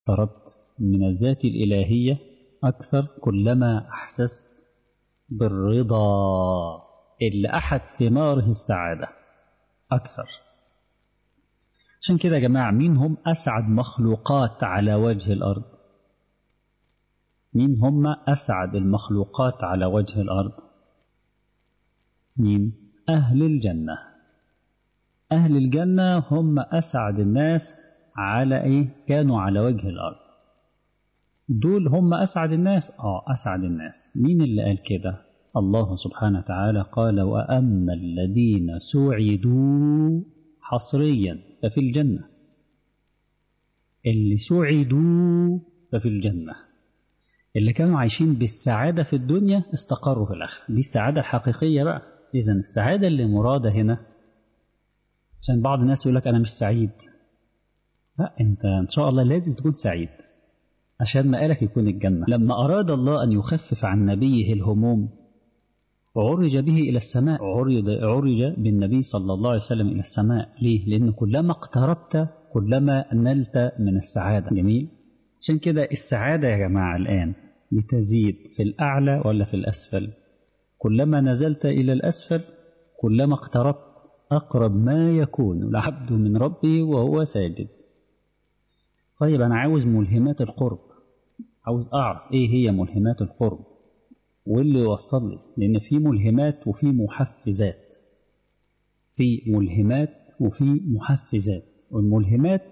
اقتربت من الذات الإلهية أكثر كلما أحسست بالرضا اللي أحد ثماره السعادة أكثر عشان كده يا جماعة مين هم أسعد مخلوقات على وجه الأرض مين هم أسعد المخلوقات على وجه الأرض مين أهل الجنة أهل الجنة هم أسعد الناس على إيه كانوا على وجه الأرض دول هم أسعد الناس آه أسعد الناس مين اللي قال كده الله سبحانه وتعالى قال وأما الذين سعدوا حصريا ففي الجنة اللي سعدوا ففي الجنة اللي كانوا عايشين بالسعادة في الدنيا استقروا في الآخرة دي السعادة الحقيقية بقى إذا السعادة اللي مرادة هنا عشان بعض الناس يقول لك أنا مش سعيد لا أنت إن شاء الله لازم تكون سعيد عشان مقالك يكون الجنة لما أراد الله أن يخفف عن نبيه الهموم عرج به إلى السماء عرج, عرج بالنبي صلى الله عليه وسلم إلى السماء ليه؟ لأن كلما اقتربت كلما نلت من السعادة جميل؟ عشان كده السعادة يا جماعة الآن لتزيد في الأعلى ولا في الأسفل كلما نزلت إلى الأسفل كلما اقتربت أقرب ما يكون العبد من ربه وهو ساجد طيب أنا عاوز ملهمات القرب عاوز أعرف إيه هي ملهمات القرب واللي يوصل لي لأن في ملهمات وفي محفزات في ملهمات وفي محفزات والملهمات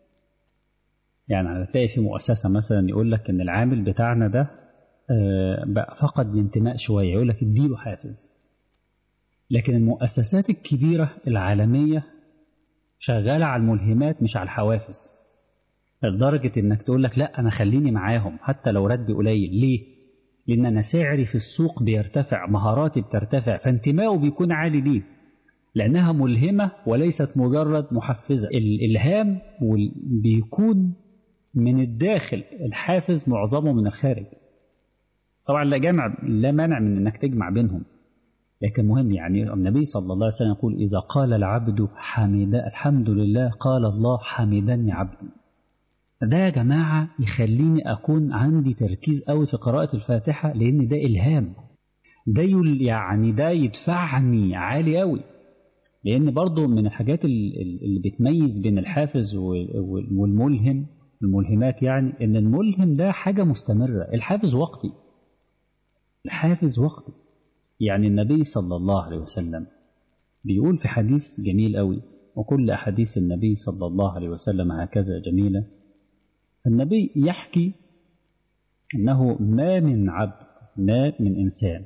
يعني هتلاقي في مؤسسة مثلا يقول لك إن العامل بتاعنا ده بقى فقد الانتماء شوية يقول لك اديله حافز لكن المؤسسات الكبيرة العالمية شغالة على الملهمات مش على الحوافز لدرجة إنك تقول لك لا أنا خليني معاهم حتى لو ردي قليل ليه؟ لأن أنا سعري في السوق بيرتفع مهاراتي بترتفع فانتمائه بيكون عالي ليه لأنها ملهمة وليست مجرد محفزة الإلهام بيكون من الداخل الحافز معظمه من الخارج طبعا لا جامع لا مانع من انك تجمع بينهم لكن مهم يعني النبي صلى الله عليه وسلم يقول إذا قال العبد حمد الحمد لله قال الله حمدني عبدي ده يا جماعة يخليني أكون عندي تركيز قوي في قراءة الفاتحة لأن ده إلهام ده يعني ده يدفعني عالي قوي لأن برضو من الحاجات اللي بتميز بين الحافز والملهم الملهمات يعني إن الملهم ده حاجة مستمرة الحافز وقتي الحافز وقتي يعني النبي صلى الله عليه وسلم بيقول في حديث جميل قوي وكل أحاديث النبي صلى الله عليه وسلم هكذا جميلة النبي يحكي أنه ما من عبد ما من إنسان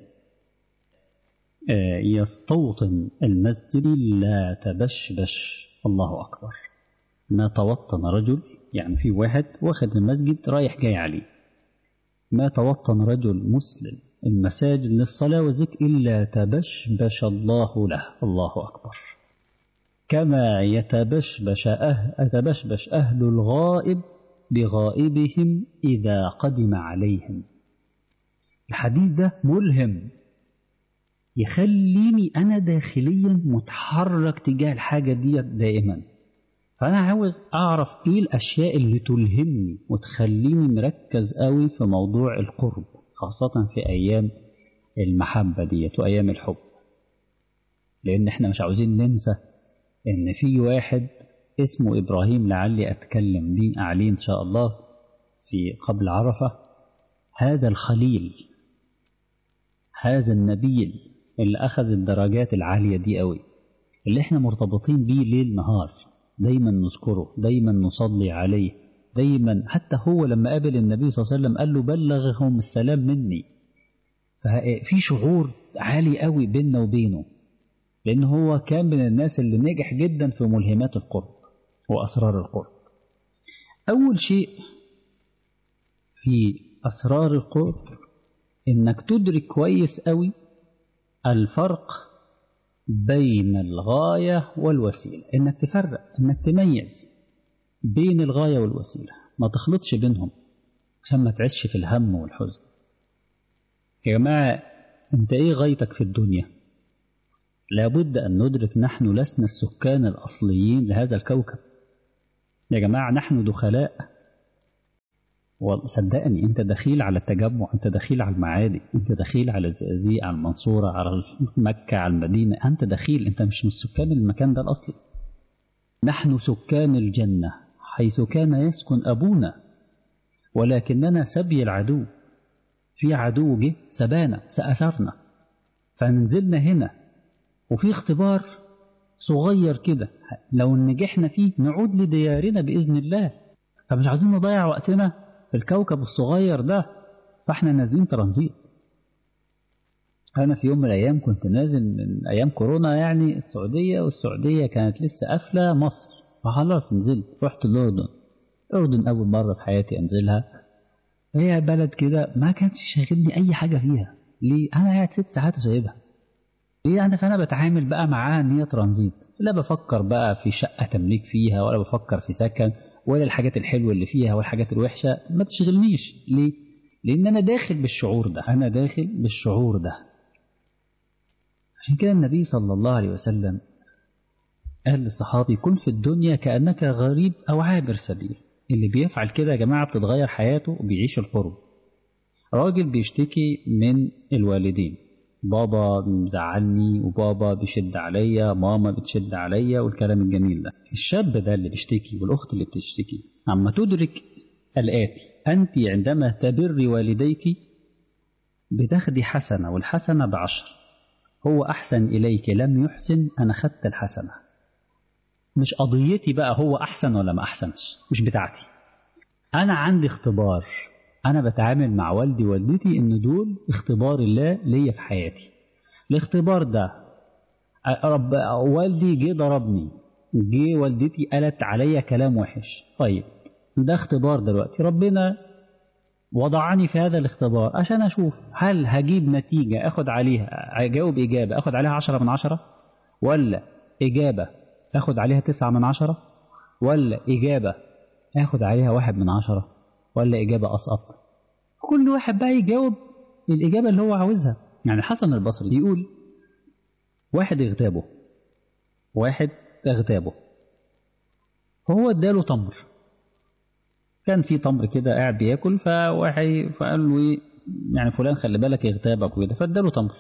يستوطن المسجد لا تبشبش الله أكبر ما توطن رجل يعني في واحد واخد المسجد رايح جاي عليه ما توطن رجل مسلم المساجد للصلاة والذكر إلا تبشبش الله له الله أكبر كما يتبشبش أهل, يتبشبش أهل الغائب بغائبهم إذا قدم عليهم الحديث ده ملهم يخليني أنا داخليا متحرك تجاه الحاجة دي دائما فأنا عاوز أعرف إيه الأشياء اللي تلهمني وتخليني مركز قوي في موضوع القرب خاصة في أيام المحبة ديت وأيام الحب لأن إحنا مش عاوزين ننسى إن في واحد اسمه إبراهيم لعلي أتكلم بيه عليه إن شاء الله في قبل عرفة هذا الخليل هذا النبيل اللي أخذ الدرجات العالية دي قوي اللي إحنا مرتبطين بيه ليل نهار دايما نذكره دايما نصلي عليه دايما حتى هو لما قابل النبي صلى الله عليه وسلم قال له بلغهم السلام مني ففي شعور عالي قوي بيننا وبينه لأن هو كان من الناس اللي نجح جدا في ملهمات القرب وأسرار القرب أول شيء في أسرار القرب إنك تدرك كويس قوي الفرق بين الغاية والوسيلة إنك تفرق إنك تميز بين الغاية والوسيلة ما تخلطش بينهم عشان ما تعيش في الهم والحزن يا جماعة أنت إيه غايتك في الدنيا لابد أن ندرك نحن لسنا السكان الأصليين لهذا الكوكب يا جماعة نحن دخلاء صدقني انت دخيل على التجمع انت دخيل على المعادي انت دخيل على الزقازيق على المنصورة على مكة على المدينة انت دخيل انت مش من سكان المكان ده الاصلي نحن سكان الجنة حيث كان يسكن ابونا ولكننا سبي العدو في عدو جه سبانا سأثرنا فنزلنا هنا وفي اختبار صغير كده لو نجحنا فيه نعود لديارنا بإذن الله فمش عايزين نضيع وقتنا في الكوكب الصغير ده فاحنا نازلين ترانزيت أنا في يوم من الأيام كنت نازل من أيام كورونا يعني السعودية والسعودية كانت لسه قافلة مصر فخلاص نزلت رحت الأردن الأردن أول مرة في حياتي أنزلها هي بلد كده ما كانش شاغلني أي حاجة فيها ليه أنا قاعد ست ساعات وسايبها ليه أنا فأنا بتعامل بقى معاها إن هي ترانزيت لا بفكر بقى في شقة تمليك فيها ولا بفكر في سكن ولا الحاجات الحلوة اللي فيها والحاجات الوحشة ما تشغلنيش ليه؟ لأن أنا داخل بالشعور ده أنا داخل بالشعور ده عشان كده النبي صلى الله عليه وسلم قال للصحابي كن في الدنيا كأنك غريب أو عابر سبيل اللي بيفعل كده يا جماعة بتتغير حياته وبيعيش القرب راجل بيشتكي من الوالدين بابا مزعلني وبابا بيشد عليا ماما بتشد عليا والكلام الجميل ده الشاب ده اللي بيشتكي والأخت اللي بتشتكي عما تدرك الآتي أنت عندما تبر والديك بتاخدي حسنة والحسنة بعشر هو أحسن إليك لم يحسن أنا خدت الحسنة مش قضيتي بقى هو أحسن ولا ما أحسنش مش بتاعتي أنا عندي اختبار أنا بتعامل مع والدي والدتي إن دول اختبار الله ليا في حياتي الاختبار ده رب والدي جه ضربني جه والدتي قالت عليا كلام وحش طيب ده اختبار دلوقتي ربنا وضعني في هذا الاختبار عشان أشوف هل هجيب نتيجة أخد عليها أجاوب إجابة أخد عليها عشرة من عشرة ولا إجابة أخد عليها تسعة من عشرة ولا إجابة أخد عليها واحد من عشرة ولا إجابة أسقط كل واحد بقى يجاوب الإجابة اللي هو عاوزها يعني الحسن البصري يقول واحد اغتابه واحد اغتابه فهو اداله تمر كان في تمر كده قاعد بياكل فواحد فقال له ايه يعني فلان خلي بالك اغتابك وكده فاداله تمر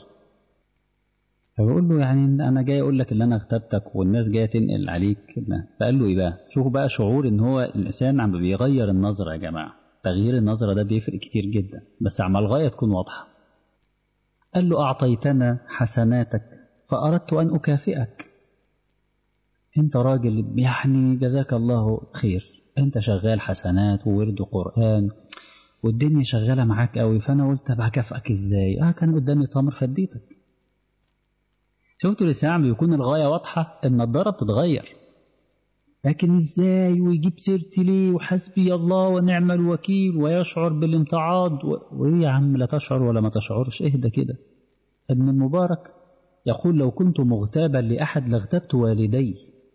فبقول له يعني انا جاي اقول لك ان انا اغتبتك والناس جايه تنقل عليك كده فقال له ايه بقى شوفوا بقى شعور ان هو الانسان عم بيغير النظره يا جماعه تغيير النظره ده بيفرق كتير جدا بس عم الغايه تكون واضحه قال له اعطيتنا حسناتك فاردت ان اكافئك انت راجل يعني جزاك الله خير انت شغال حسنات وورد قرآن والدنيا شغالة معاك قوي فانا قلت بكافئك ازاي اه كان قدامي تمر فديتك شفتوا الإسلام بيكون الغاية واضحة النضارة بتتغير لكن ازاي ويجيب سيرتي ليه وحسبي الله ونعم الوكيل ويشعر بالامتعاض و... وايه يا عم لا تشعر ولا ما تشعرش اهدى كده ابن المبارك يقول لو كنت مغتابا لأحد لاغتبت والدي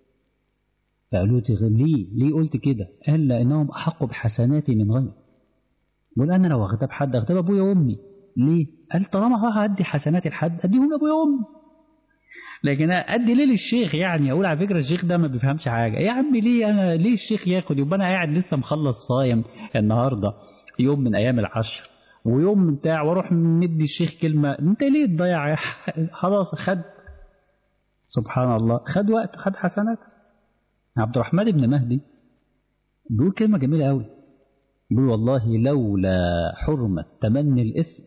فقالوا ليه ليه قلت كده قال لأنهم أحق بحسناتي من غير بقول أنا لو أغتاب حد أغتاب أبويا وأمي ليه قال طالما هو هدي حسناتي لحد أديهم لأبويا وأمي لكن أدي ليه للشيخ يعني أقول على فكرة الشيخ ده ما بيفهمش حاجة يا عم ليه أنا ليه الشيخ ياخد يبقى أنا قاعد لسه مخلص صايم النهاردة يوم من أيام العشر ويوم بتاع واروح مدي الشيخ كلمة انت ليه تضيع خلاص خد سبحان الله خد وقت خد حسنات عبد الرحمن بن مهدي بيقول كلمة جميلة قوي بيقول والله لولا حرمة تمني الإثم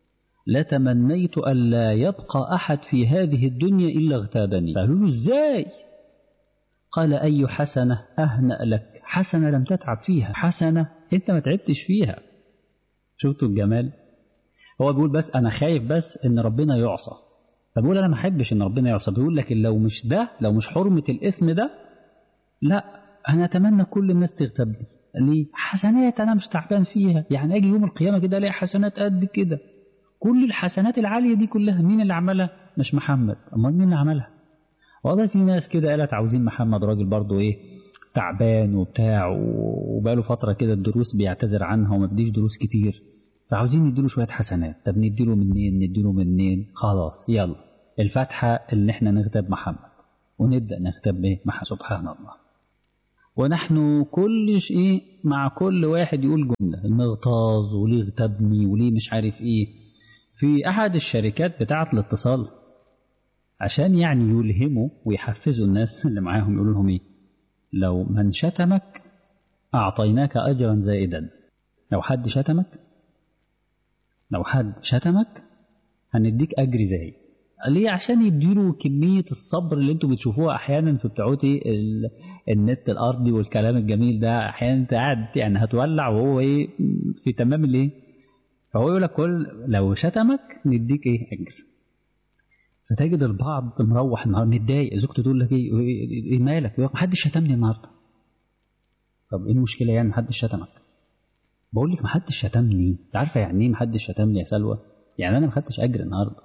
لتمنيت ألا يبقى أحد في هذه الدنيا إلا اغتابني قالوا له إزاي قال أي حسنة أهنأ لك حسنة لم تتعب فيها حسنة أنت ما تعبتش فيها شفتوا الجمال هو بيقول بس أنا خايف بس إن ربنا يعصى فبيقول أنا ما أحبش إن ربنا يعصى بيقول لكن لو مش ده لو مش حرمة الإثم ده لا أنا أتمنى كل الناس تغتبني ليه حسنات أنا مش تعبان فيها يعني أجي يوم القيامة كده ألاقي حسنات قد كده كل الحسنات العالية دي كلها مين اللي عملها مش محمد أمال مين اللي عملها والله في ناس كده قالت عاوزين محمد راجل برضو إيه تعبان وبتاع وبقاله فترة كده الدروس بيعتذر عنها وما بديش دروس كتير فعاوزين نديله شوية حسنات طب نديله منين نديله منين خلاص يلا الفاتحة اللي احنا نغتاب محمد ونبدأ نغتاب ايه مع سبحان الله ونحن كل شيء مع كل واحد يقول جملة المغتاظ وليه اغتابني وليه مش عارف ايه في أحد الشركات بتاعة الاتصال عشان يعني يلهموا ويحفزوا الناس اللي معاهم يقولوا لهم ايه لو من شتمك أعطيناك أجرا زائدا لو حد شتمك لو حد شتمك هنديك أجر زايد ليه عشان يديله كمية الصبر اللي انتوا بتشوفوها أحيانا في بتوعوتي النت الأرضي والكلام الجميل ده أحيانا انت قاعد يعني هتولع وهو ايه في تمام الايه فهو يقول لك كل لو شتمك نديك ايه أجر فتجد البعض مروح النهارده متضايق زوجته تقول لك ايه, إيه مالك؟ محدش شتمني النهارده. طب ايه المشكله يعني محدش شتمك؟ بقول لك محدش شتمني، انت عارفه يعني ايه محدش شتمني يا سلوى؟ يعني انا ما خدتش اجر النهارده.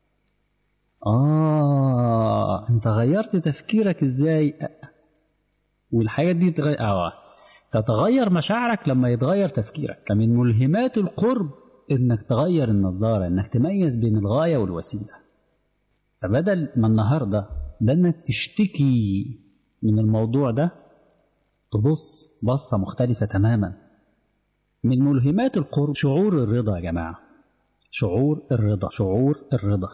اه انت غيرت تفكيرك ازاي؟ والحاجات دي تغير اه تتغير مشاعرك لما يتغير تفكيرك، فمن ملهمات القرب انك تغير النظاره، انك تميز بين الغايه والوسيله. فبدل ما النهاردة ده انك تشتكي من الموضوع ده تبص بصة مختلفة تماما من ملهمات القرب شعور الرضا يا جماعة شعور الرضا شعور الرضا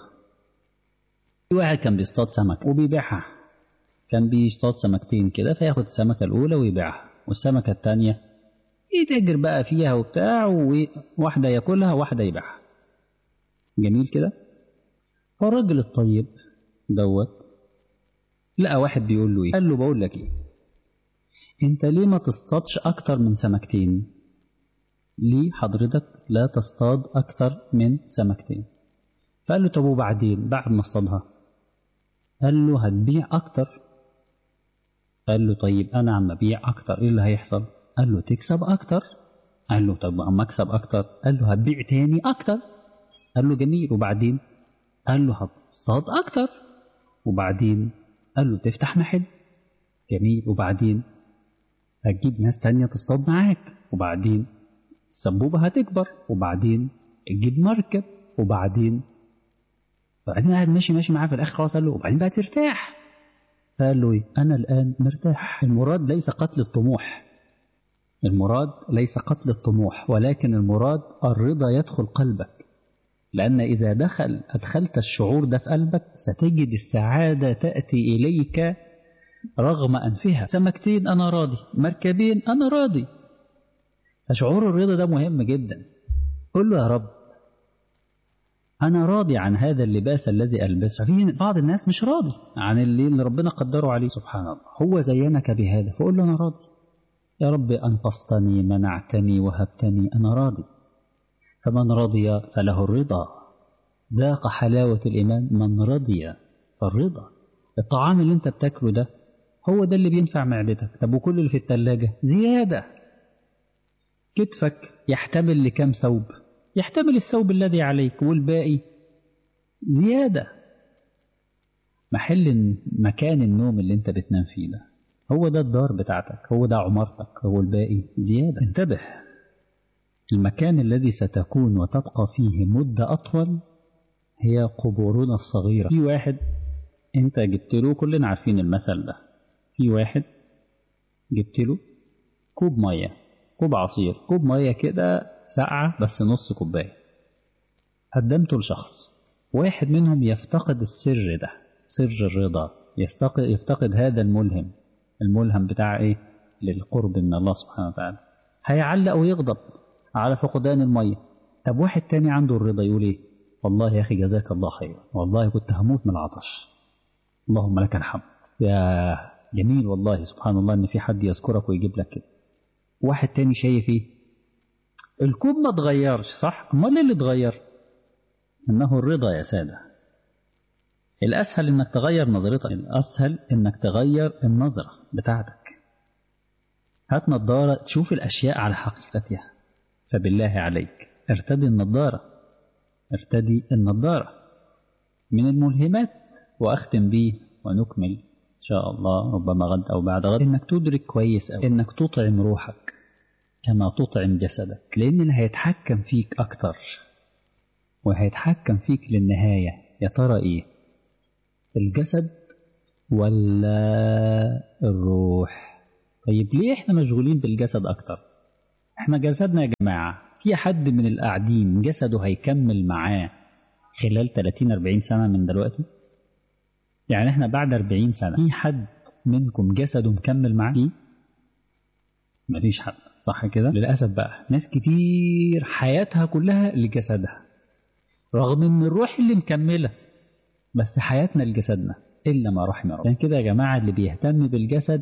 في واحد كان بيصطاد سمك وبيبيعها كان بيصطاد سمكتين كده فياخد السمكة الأولى ويبيعها والسمكة التانية يتاجر بقى فيها وبتاع وواحدة ياكلها وواحدة يبيعها جميل كده فالراجل الطيب دوت لقى واحد بيقول له ايه قال له بقول لك ايه انت ليه ما تصطادش اكتر من سمكتين ليه حضرتك لا تصطاد اكتر من سمكتين فقال له طب وبعدين بعد ما اصطادها قال له هتبيع اكتر قال له طيب انا عم ابيع اكتر ايه اللي هيحصل قال له تكسب اكتر قال له طب اما اكسب اكتر قال له هتبيع تاني اكتر قال له جميل وبعدين قال له هتصطاد أكتر وبعدين قال له تفتح محل جميل وبعدين هتجيب ناس تانية تصطاد معاك وبعدين السبوبة هتكبر وبعدين تجيب مركب وبعدين وبعدين قاعد ماشي ماشي معاه في الآخر خلاص قال له وبعدين بقى ترتاح فقال له إيه أنا الآن مرتاح المراد ليس قتل الطموح المراد ليس قتل الطموح ولكن المراد الرضا يدخل قلبك لأن إذا دخل أدخلت الشعور ده في قلبك ستجد السعادة تأتي إليك رغم أنفها سمكتين أنا راضي مركبين أنا راضي فشعور الرضا ده مهم جدا قل له يا رب أنا راضي عن هذا اللباس الذي ألبسه في بعض الناس مش راضي عن اللي, اللي ربنا قدره عليه سبحان الله هو زينك بهذا فقول له أنا راضي يا رب أنقصتني منعتني وهبتني أنا راضي فمن رضي فله الرضا ذاق حلاوة الإيمان من رضي فالرضا الطعام اللي انت بتاكله ده هو ده اللي بينفع معدتك طب وكل اللي في التلاجة زيادة كتفك يحتمل لكم ثوب يحتمل الثوب الذي عليك والباقي زيادة محل مكان النوم اللي انت بتنام فيه ده هو ده الدار بتاعتك هو ده عمارتك هو الباقي زيادة انتبه المكان الذي ستكون وتبقى فيه مدة أطول هي قبورنا الصغيرة في واحد انت جبت له كلنا عارفين المثل ده في واحد جبت له كوب مية كوب عصير كوب مية كده ساقعة بس نص كوباية قدمته لشخص واحد منهم يفتقد السر ده سر الرضا يفتقد, يفتقد هذا الملهم الملهم بتاع ايه للقرب من الله سبحانه وتعالى هيعلق ويغضب على فقدان المية طب واحد تاني عنده الرضا يقول ايه والله يا أخي جزاك الله خيرا والله كنت هموت من العطش اللهم لك الحمد يا جميل والله سبحان الله ان في حد يذكرك ويجيب لك كده واحد تاني شايف ايه الكوب ما اتغيرش صح امال ايه اللي اتغير انه الرضا يا ساده الاسهل انك تغير نظرتك الاسهل انك تغير النظره بتاعتك هات نظاره تشوف الاشياء على حقيقتها فبالله عليك ارتدي النظاره ارتدي النظاره من الملهمات واختم بيه ونكمل ان شاء الله ربما غد او بعد غد انك تدرك كويس أو انك تطعم روحك كما تطعم جسدك لان اللي هيتحكم فيك اكتر وهيتحكم فيك للنهايه يا ترى ايه الجسد ولا الروح طيب ليه احنا مشغولين بالجسد اكتر احنا جسدنا يا جماعة في حد من القاعدين جسده هيكمل معاه خلال 30 40 سنة من دلوقتي يعني احنا بعد 40 سنة في حد منكم جسده مكمل معاه فيه مفيش حد صح كده للأسف بقى ناس كتير حياتها كلها لجسدها رغم ان الروح اللي مكملة بس حياتنا لجسدنا إلا ما رحم ربنا عشان كده يا جماعة اللي بيهتم بالجسد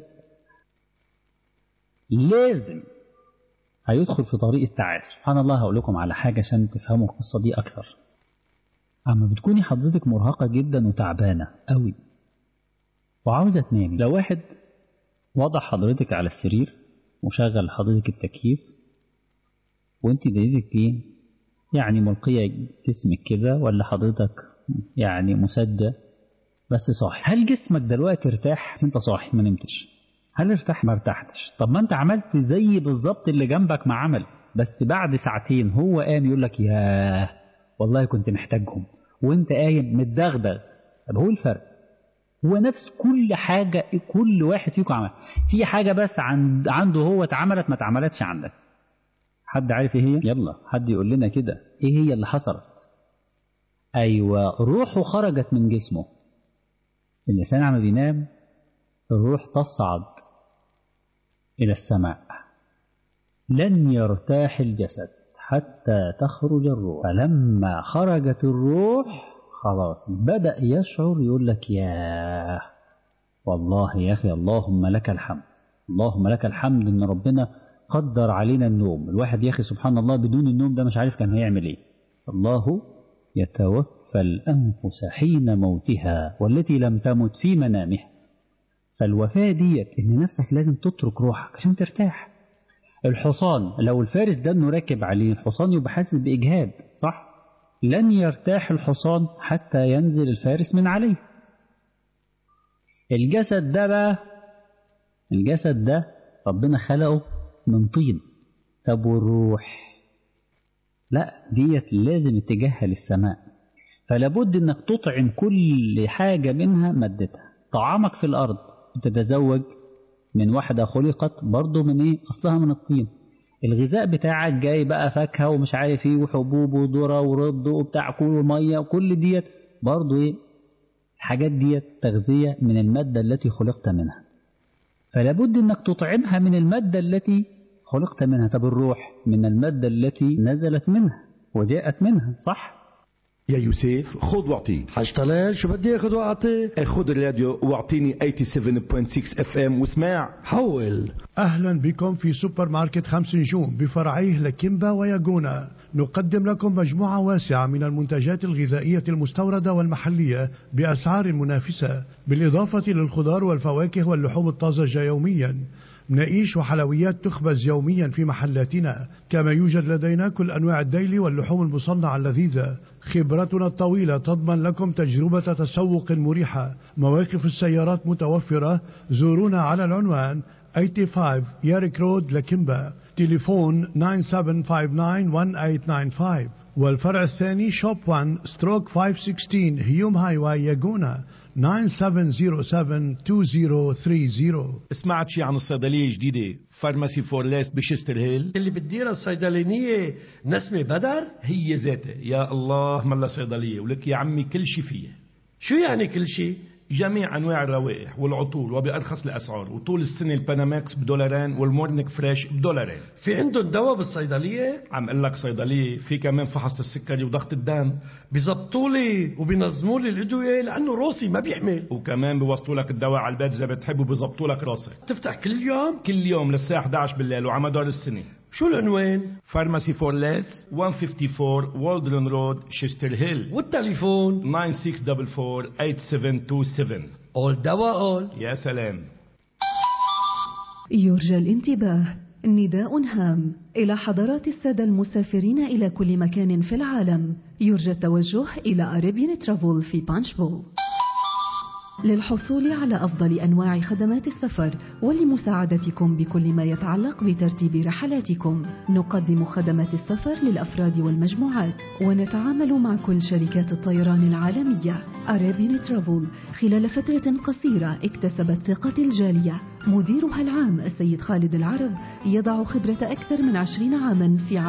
لازم هيدخل في طريق التعاسة سبحان الله هقول لكم على حاجة عشان تفهموا القصة دي أكثر أما بتكوني حضرتك مرهقة جدا وتعبانة قوي وعاوزة تنامي لو واحد وضع حضرتك على السرير وشغل حضرتك التكييف وانت دنيتك ايه يعني ملقية جسمك كده ولا حضرتك يعني مسدى بس صاحي هل جسمك دلوقتي ارتاح بس انت صاحي ما نمتش هل ارتاح ما ارتحتش طب ما انت عملت زي بالظبط اللي جنبك ما عمل بس بعد ساعتين هو قام يقول لك ياه والله كنت محتاجهم وانت قايم متدغدغ طب هو الفرق هو نفس كل حاجة كل واحد فيكم عمل في حاجة بس عند عنده هو اتعملت ما اتعملتش عندك حد عارف ايه هي يلا حد يقول لنا كده ايه هي اللي حصلت ايوه روحه خرجت من جسمه الانسان عم بينام الروح تصعد الى السماء لن يرتاح الجسد حتى تخرج الروح فلما خرجت الروح خلاص بدأ يشعر يقول لك يا والله يا أخي اللهم لك الحمد اللهم لك الحمد إن ربنا قدر علينا النوم الواحد يا أخي سبحان الله بدون النوم ده مش عارف كان هيعمل إيه الله يتوفى الأنفس حين موتها والتي لم تمت في منامها فالوفاة ديت إن نفسك لازم تترك روحك عشان ترتاح الحصان لو الفارس ده انه راكب عليه الحصان يبقى حاسس بإجهاد صح لن يرتاح الحصان حتى ينزل الفارس من عليه الجسد ده بقى الجسد ده ربنا خلقه من طين طب والروح لا ديت لازم اتجاهها للسماء فلابد انك تطعم كل حاجة منها مادتها طعامك في الأرض تتزوج من واحدة خلقت برضه من ايه أصلها من الطين الغذاء بتاعك جاي بقى فاكهة ومش عارف ايه وحبوب وذرة ورد وبتاع كل ومية وكل ديت برضه ايه الحاجات ديت تغذية من المادة التي خلقت منها فلابد انك تطعمها من المادة التي خلقت منها طب الروح من المادة التي نزلت منها وجاءت منها صح يا يوسف خذ واعطي حاج طلال شو بدي اخذ واعطي خذ الراديو واعطيني 87.6 اف ام واسمع حول أهلا بكم في سوبر ماركت خمس نجوم بفرعيه لكيمبا وياجونا نقدم لكم مجموعة واسعة من المنتجات الغذائية المستوردة والمحلية بأسعار منافسة بالإضافة للخضار والفواكه واللحوم الطازجة يوميا نعيش وحلويات تخبز يوميا في محلاتنا كما يوجد لدينا كل أنواع الديل واللحوم المصنعة اللذيذة خبرتنا الطويلة تضمن لكم تجربة تسوق مريحة مواقف السيارات متوفرة زورونا على العنوان 85 يارك رود لكيمبا تليفون 97591895 والفرع الثاني شوب 1 ستروك 516 هيوم هاي واي ياجونا 97072030 سمعت شي عن الصيدلية الجديدة فارماسي فور ليس بشستر هيل اللي بتديرها الصيدلانية نسمة بدر هي ذاتها يا الله ملا صيدلية ولك يا عمي كل شي فيها شو يعني كل شيء جميع انواع الروائح والعطور وبارخص الاسعار وطول السنه الباناماكس بدولارين والمورنيك فريش بدولارين في عندهم دواء بالصيدلية عم اقول لك صيدليه في كمان فحص السكري وضغط الدم بيزبطوا لي وبينظموا لي الادوية لانه روسي ما بيحمل وكمان بيوصلوا لك الدواء على البيت اذا بتحب وبيظبطوا لك راسك تفتح كل يوم كل يوم للساعه 11 بالليل وعلى مدار السنه شو العنوان فارماسي فور ليس 154 والدرن رود شيستر هيل والتليفون 9644 اول دواء اول يا سلام يرجى الانتباه نداء هام إلى حضرات السادة المسافرين إلى كل مكان في العالم يرجى التوجه إلى أريبيان ترافل في بانشبو للحصول على أفضل أنواع خدمات السفر ولمساعدتكم بكل ما يتعلق بترتيب رحلاتكم نقدم خدمات السفر للأفراد والمجموعات ونتعامل مع كل شركات الطيران العالمية أرابين ترافل خلال فترة قصيرة اكتسبت ثقة الجالية مديرها العام السيد خالد العرب يضع خبرة أكثر من عشرين عاما في